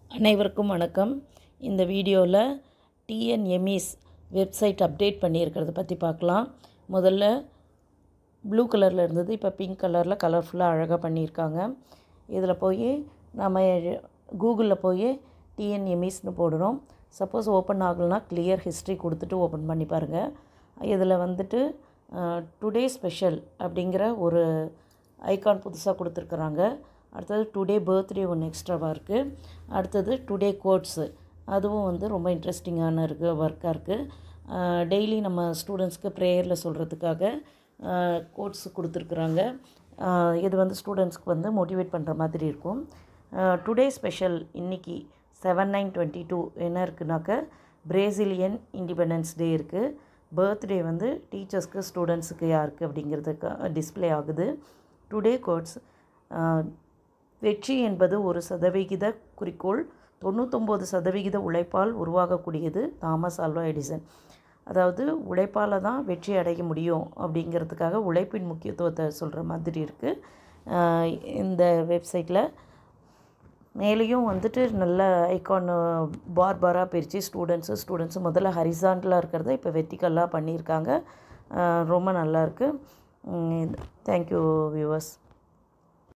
அனைவருக்கும் வணக்கம் இந்த வீடியோவில் டிஎன்எம்இஸ் வெப்சைட் அப்டேட் பண்ணியிருக்கிறத பற்றி பார்க்கலாம் முதல்ல ப்ளூ கலரில் இருந்தது இப்போ பிங்க் கலரில் கலர்ஃபுல்லாக அழகாக பண்ணியிருக்காங்க இதில் போய் நம்ம கூகுளில் போய் டிஎன்எம்இஸ்னு போடுறோம் சப்போஸ் ஓப்பன் ஆகலைன்னா கிளியர் ஹிஸ்ட்ரி கொடுத்துட்டு ஓப்பன் பண்ணி பாருங்கள் இதில் வந்துட்டு டுடே ஸ்பெஷல் அப்படிங்கிற ஒரு ஐகான் புதுசாக கொடுத்துருக்குறாங்க அடுத்தது டுடே பர்த்டே ஒன்று எக்ஸ்ட்ராவாக இருக்குது அடுத்தது டுடே கோட்ஸு அதுவும் வந்து ரொம்ப இன்ட்ரெஸ்டிங்கான இருக்குது ஒர்க்காக இருக்குது டெய்லி நம்ம ஸ்டூடெண்ட்ஸ்க்கு ப்ரேயரில் சொல்கிறதுக்காக கோட்ஸ் கொடுத்துருக்குறாங்க இது வந்து ஸ்டூடெண்ட்ஸ்க்கு வந்து மோட்டிவேட் பண்ணுற மாதிரி இருக்கும் டுடே ஸ்பெஷல் இன்றைக்கி செவன் நைன் டுவெண்ட்டி டூ என்ன இருக்குனாக்க பிரேசிலியன் இண்டிபெண்டன்ஸ் டே இருக்குது பர்த்டே வந்து டீச்சர்ஸ்க்கு ஸ்டூடெண்ட்ஸுக்கு யாருக்கு அப்படிங்கிறதுக்கு டிஸ்பிளே ஆகுது டுடே கோட்ஸ் வெற்றி என்பது ஒரு சதவிகித குறிக்கோள் தொண்ணூத்தொம்பது சதவிகித உழைப்பால் உருவாகக்கூடியது தாமஸ் ஆல்வா எடிசன் அதாவது உழைப்பால் தான் வெற்றி அடைய முடியும் அப்படிங்கிறதுக்காக உழைப்பின் முக்கியத்துவத்தை சொல்கிற மாதிரி இருக்குது இந்த வெப்சைட்டில் மேலேயும் வந்துட்டு நல்ல ஐக்கான் பார் பாராக பிரித்து ஸ்டூடெண்ட்ஸு ஸ்டூடெண்ட்ஸு முதல்ல ஹரிசாண்டலாக இருக்கிறத இப்போ வெத்திக்கல்லாக பண்ணியிருக்காங்க ரொம்ப நல்லாயிருக்கு தேங்க்யூ வியூவர்ஸ்